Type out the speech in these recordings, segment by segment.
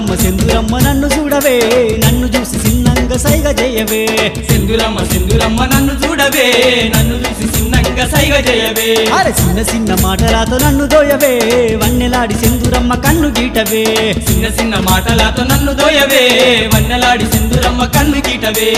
సెందురమ్మ సెందురమ్మ నన్ను చూడవే నన్ను చూసి చిన్నంగా సైగ చేయవే సింధురమ్మ సింధురమ్మ నన్ను చూడవే నన్ను చూసి చిన్నంగా సైగ చేయవే అరే చిన్న చిన్న మాటలతో నన్ను దోయవే వన్నెలాడి సెందురమ్మ కన్ను గీటవే చిన్న చిన్న మాటలతో నన్ను దోయవే వన్నెలాడి సింధురమ్మ కన్ను గీటవే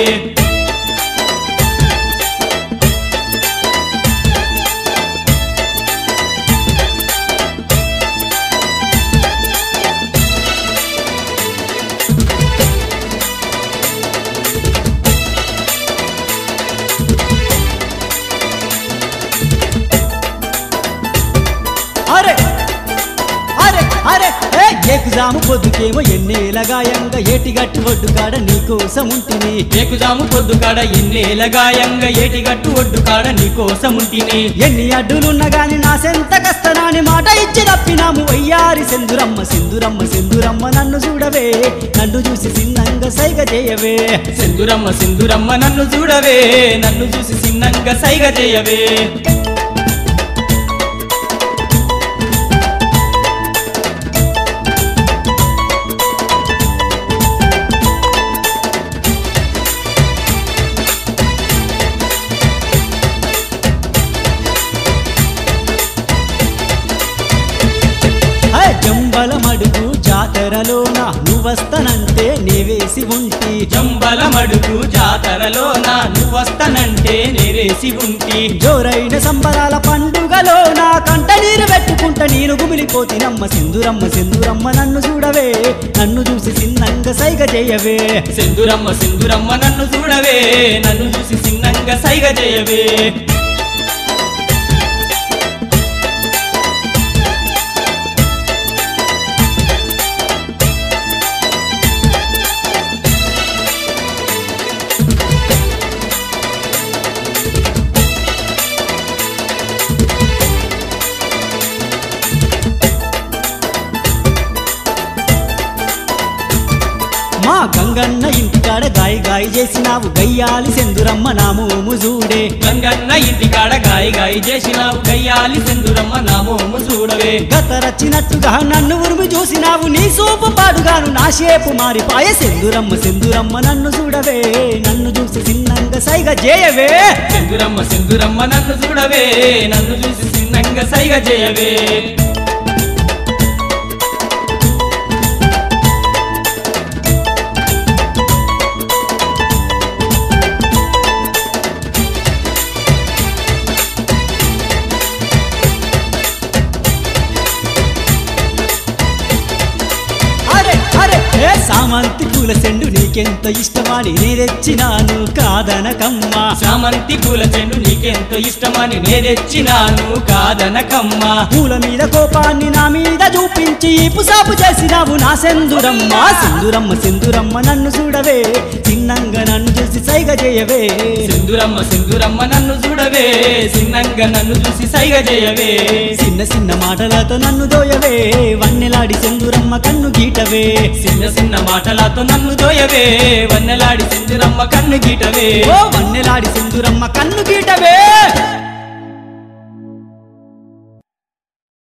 అరే అరే అరే ఏ ఏకుజాము పొద్దుకేమో ఎన్నేల గాయంగా ఏటిగట్టు ఒడ్డు కాడ నీకోసం ఉంటిని ఏకుజాము పొద్దు కాడ ఎన్నేల గాయంగా ఏటిగట్టు ఒడ్డు కాడ నీకోసం ఉంటిని ఎన్ని అడ్డులున్నా గాని నా సెంత కస్తనాని మాట ఇచ్చి తప్పినాము వయ్యారి సెందురమ్మ సెందురమ్మ సెందురమ్మ నన్ను చూడవే నన్ను చూసి చిన్నంగా సైగ చేయవే సింధురమ్మ సింధురమ్మ నన్ను చూడవే నన్ను చూసి చిన్నంగా సైగ చేయవే హే, జంబల మడుగు జాతరలోన నువ్వస్తనంటే నేవేసి ఉంటి జంబల మడుగు జాతరలో నా నువ్వస్తానంటే నేరేసి ఉంటి జోరైన సంబరాల పండుగలో నా కంట నీరు పెట్టుకుంట నేను గుమిలిపోతినమ్మ సింధురమ్మ సింధురమ్మ నన్ను చూడవే నన్ను చూసి చిన్నంగా సైగ చేయవే సింధురమ్మ సింధురమ్మ నన్ను చూడవే నన్ను చూసి చిన్నంగా సైగ చేయవే మా గంగన్న ఇంటికాడ గాయ గాయ చేసినావు గయ్యాలి సెందురమ్మ నా మోము చూడే గంగన్న ఇంటికాడ గాయ గాయ చేసినావు గయ్యాలి సింధురమ్మ నా మోము చూడవే గతరచ్చినట్టుగా నన్ను ఉరుము చూసినావు నీ సూపు పాడుగాను నా షేపు మారిపాయ సెందురమ్మ సెందురమ్మ నన్ను చూడవే నన్ను చూసి చిన్నంగా సైగ చేయవే సింధురమ్మ సింధురమ్మ నన్ను చూడవే నన్ను చూసి చిన్నంగా సైగ చేయవే అరే అరే ఏ సామంతి పూల చెండు నీకెంత ఇష్టమని నేనెచ్చినాను కాదనకమ్మా చామంతి పూల చెండు నీకెంతో ఇష్టమని నేనెచ్చినాను కాదనకమ్మ పూల మీద కోపాన్ని నా మీద చూపించి పుసాపు చేసినావు నా సెందురమ్మ సెందురమ్మ సెందురమ్మ నన్ను చూడవే చిన్నంగా నన్ను చూసి సైగ చేయవే సింధురమ్మ సింధురమ్మ నన్ను చూడవే చిన్నంగా నన్ను చూసి సైగ చేయవే చిన్న చిన్న మాటలతో నన్ను దోయవే వన్నెలాడి సెందురమ్మ కన్ను గీటవే చిన్న చిన్న మాటలతో నన్ను దోయవే వన్నెలాడి సింధురమ్మ కన్ను గీటవే ఓ వన్నెలాడి సెందురమ్మ కన్ను గీటవే